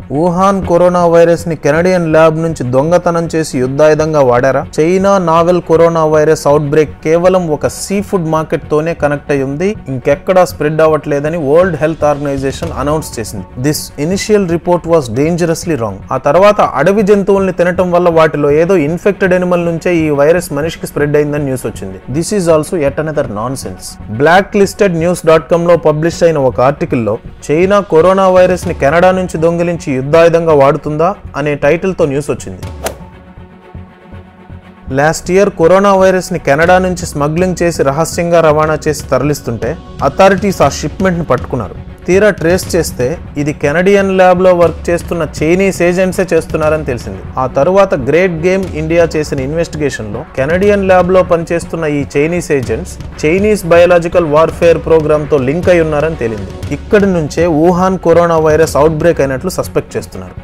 Wuhan coronavirus ని Canadian lab నుంచి దొంగతనం చేసి యుద్ధాయుధంగా వాడారా China novel coronavirus outbreak కేవలం ఒక సీ ఫుడ్ మార్కెట్ తోనే కనెక్ట్ అయి ఉంది ఇంకెక్కడా స్ప్రెడ్ అవ్వట్లేదని వరల్డ్ హెల్త్ ఆర్గనైజేషన్ అనౌన్స్ చేసింది this initial report was dangerously wrong ఆ తర్వాత అడవి జంతువుల్ని తినటం వల్ల వాటిలో ఏదో ఇన్ఫెక్టెడ్ ఎనిమల్ నుంచే ఈ వైరస్ మనిషికి స్ప్రెడ్ అయిందని న్యూస్ వచ్చింది this is also at another nonsense blacklisted news dot com లో పబ్లిష్ అయిన ఒక ఆర్టికల్లో చైనా కరోనా వైరస్ ని కెనడా నుంచి దొంగిలించి యుద్ధాయుధంగా వాడుతుందా అనే టైటిల్తో న్యూస్ వచ్చింది లాస్ట్ ఇయర్ కరోనా వైరస్ ని కెనడా నుంచి స్మగ్లింగ్ చేసి రహస్యంగా రవాణా చేసి తరలిస్తుంటే అథారిటీస్ ఆ షిప్మెంట్ ని పట్టుకున్నారు తీరా ట్రేస్ చేస్తే ఇది కెనడియన్ ల్యాబ్ లో వర్క్ చేస్తున్న చైనీస్ ఏజెంట్సే చేస్తున్నారని తెలిసింది ఆ తరువాత గ్రేట్ గేమ్ ఇండియా చేసిన ఇన్వెస్టిగేషన్ లో కెనడియన్ ల్యాబ్ లో పనిచేస్తున్న ఈ Chinese agents Chinese biological warfare program తో లింక్ అయి ఉన్నారని తేలింది ఇక్కడి నుంచే Wuhan coronavirus outbreak అయినట్లు సస్పెక్ట్ చేస్తున్నారు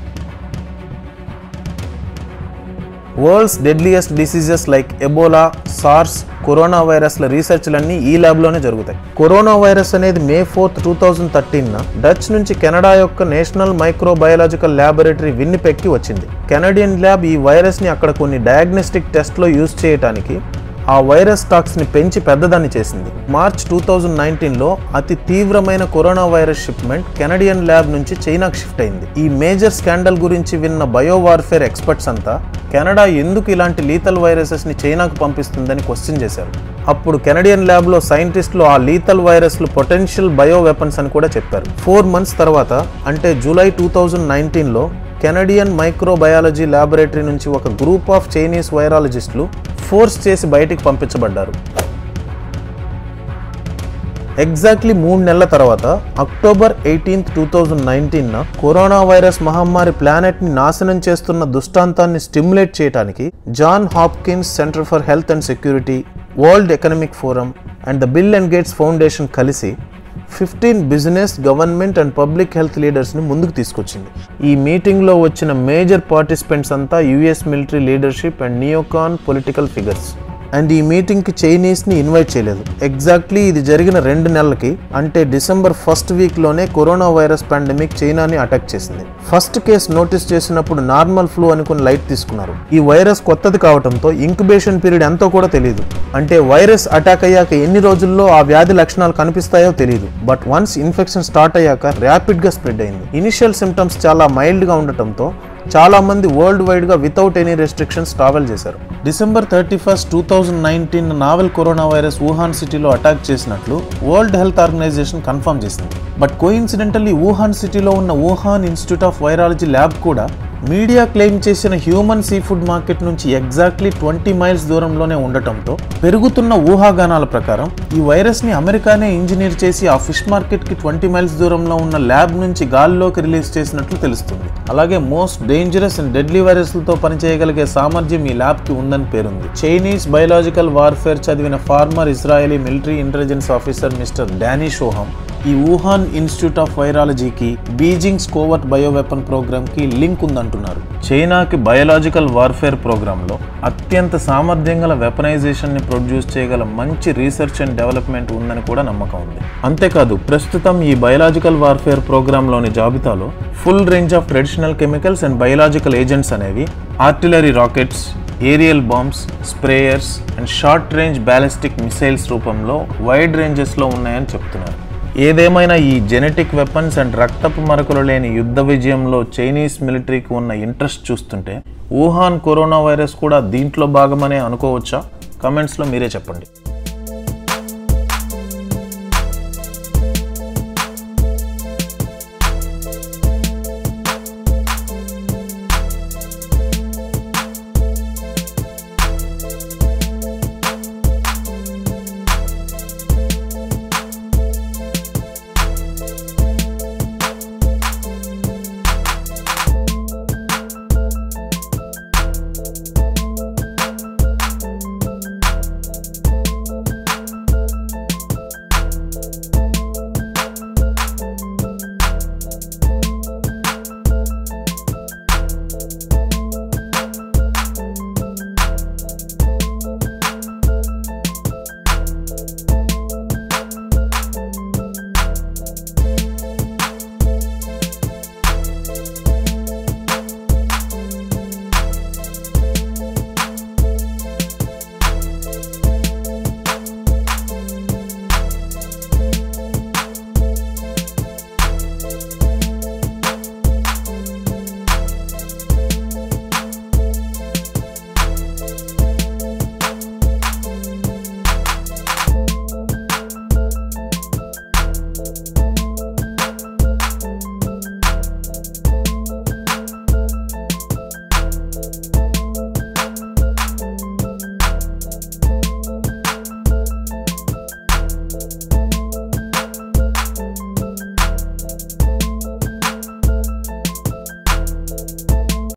world's deadliest diseases like Ebola SARS కరోనా వైరస్ల రీసెర్చ్లన్నీ ఈ ల్యాబ్లోనే జరుగుతాయి కరోనా వైరస్ అనేది మే ఫోర్త్ టూ థౌజండ్ థర్టీన్న డచ్ నుంచి కెనడా యొక్క నేషనల్ మైక్రోబయాలజికల్ ల్యాబొరేటరీ విన్నిపెక్కి వచ్చింది కెనడియన్ ల్యాబ్ ఈ వైరస్ని అక్కడ కొన్ని డయాగ్నోస్టిక్ టెస్ట్లో యూజ్ చేయడానికి ఆ వైరస్ స్టాక్స్ ని పెంచి పెద్దదాన్ని చేసింది మార్చ్ టూ థౌజండ్ నైన్టీన్లో అతి తీవ్రమైన coronavirus shipment Canadian lab నుంచి చైనాకు షిఫ్ట్ అయింది ఈ మేజర్ స్కాండల్ గురించి విన్న బయో వార్ఫేర్ ఎక్స్పర్ట్స్ అంతా కెనడా ఎందుకు ఇలాంటి లీతల్ వైరసెస్ ని చైనాకు పంపిస్తుందని క్వశ్చన్ చేశారు అప్పుడు కెనడియన్ ల్యాబ్ లో సైంటిస్టులు ఆ లీతల్ వైరస్లు పొటెన్షియల్ బయో వెపన్స్ అని కూడా చెప్పారు ఫోర్ మంత్స్ తర్వాత అంటే జూలై టూ థౌజండ్ నైన్టీన్లో కెనడియన్ మైక్రోబయాలజీ ల్యాబొరేటరీ నుంచి ఒక గ్రూప్ ఆఫ్ చైనీస్ వైరాలజిస్టులు ఫోర్స్ చేసి బయటికి పంపించబడ్డారు ఎగ్జాక్ట్లీ మూడు నెలల తర్వాత అక్టోబర్ ఎయిటీన్త్ టూ థౌజండ్ నైన్టీన్న కరోనా వైరస్ మహమ్మారి ప్లానెట్ ని నాశనం చేస్తున్న దుష్టాంతాన్ని స్టిమ్యులేట్ చేయడానికి John Hopkins Center for Health and Security World Economic Forum and the Bill and Gates Foundation కలిసి fifteen business government and public health లీడర్స్ని ముందుకు తీసుకొచ్చింది ఈ మీటింగ్లో వచ్చిన మేజర్ పార్టిసిపెంట్స్ అంతా US military leadership and neocon political figures and ఈ మీటింగ్కి చైనీస్ని ఇన్వైట్ చేయలేదు ఎగ్జాక్ట్లీ ఇది జరిగిన రెండు నెలలకి అంటే డిసెంబర్ ఫస్ట్ వీక్లోనే కరోనా వైరస్ పాండమిక్ చైనాని అటాక్ చేసింది ఫస్ట్ కేసు నోటీస్ చేసినప్పుడు నార్మల్ ఫ్లూ అనుకుని లైట్ తీసుకున్నారు ఈ వైరస్ కొత్తది కావడంతో ఇంక్యుబేషన్ పీరియడ్ ఎంతో కూడా తెలియదు అంటే వైరస్ అటాక్ అయ్యాక ఎన్ని రోజుల్లో ఆ వ్యాధి లక్షణాలు కనిపిస్తాయో తెలియదు బట్ వన్స్ ఇన్ఫెక్షన్ స్టార్ట్ అయ్యాక ర్యాపిడ్గా స్ప్రెడ్ అయింది ఇనిషియల్ సిమ్టమ్స్ చాలా మైల్డ్గా ఉండటంతో చాలా మంది వరల్డ్ వైడ్ గా వితౌట్ ఎనీ రెస్ట్రిక్షన్స్ ట్రావెల్ చేశారు December thirty first two thousand nineteen novel coronavirus Wuhan సిటీలో అటాక్ చేసినట్లు వరల్డ్ హెల్త్ ఆర్గనైజేషన్ కన్ఫర్మ్ చేసింది బట్ కోయిన్సిడెంటల్లీ వుహాన్ సిటీలో ఉన్న Wuhan Institute of Virology lab కూడా మీడియా క్లెయిమ్ చేసిన Huanan seafood market నుంచి exactly twenty miles దూరంలోనే ఉండటంతో పెరుగుతున్న ఊహాగానాల ప్రకారం ఈ వైరస్ ని అమెరికానే ఇంజనీర్ చేసి ఆ ఫిష్ మార్కెట్ కి ట్వంటీ మైల్స్ దూరంలో ఉన్న ల్యాబ్ నుంచి గాల్లోకి రిలీజ్ చేసినట్లు తెలుస్తుంది అలాగే మోస్ట్ డేంజరస్ అండ్ డెడ్లీ వైరస్లతో పనిచేయగలిగే సామర్థ్యం ఈ ల్యాబ్ కి ఉందని పేరుంది చైనీస్ బయలాజికల్ వార్ఫేర్ చదివిన former Israeli military intelligence officer mister Danny Shoham ఈ వుహాన్ ఇన్స్టిట్యూట్ ఆఫ్ వైరాలజీకి బీజింగ్ స్కోవర్ట్ బయోవెపన్ ప్రోగ్రామ్కి లింక్ ఉందంటున్నారు చైనాకి బయోలాజికల్ వార్ఫేర్ ప్రోగ్రాంలో అత్యంత సామర్థ్యం గల వెపనైజేషన్ని ప్రొడ్యూస్ చేయగల మంచి రీసెర్చ్ అండ్ డెవలప్మెంట్ ఉందని కూడా నమ్మకం ఉంది అంతేకాదు ప్రస్తుతం ఈ బయోలాజికల్ వార్ఫేర్ ప్రోగ్రాంలోని జాబితాలో full range of traditional chemicals and biological agents అనేవి artillery rockets aerial bombs sprayers and short range ballistic missiles రూపంలో వైడ్ రేంజెస్లో ఉన్నాయని చెప్తున్నారు ఏదేమైనా ఈ జెనెటిక్ వెపన్స్ అండ్ రక్తపు మరకలు లేని యుద్ధ విజయంలో చైనీస్ మిలిటరీకి ఉన్న ఇంట్రెస్ట్ చూస్తుంటే వుహాన్ కరోనా వైరస్ కూడా దీంట్లో భాగమనే అనుకోవచ్చా కమెంట్స్లో మీరే చెప్పండి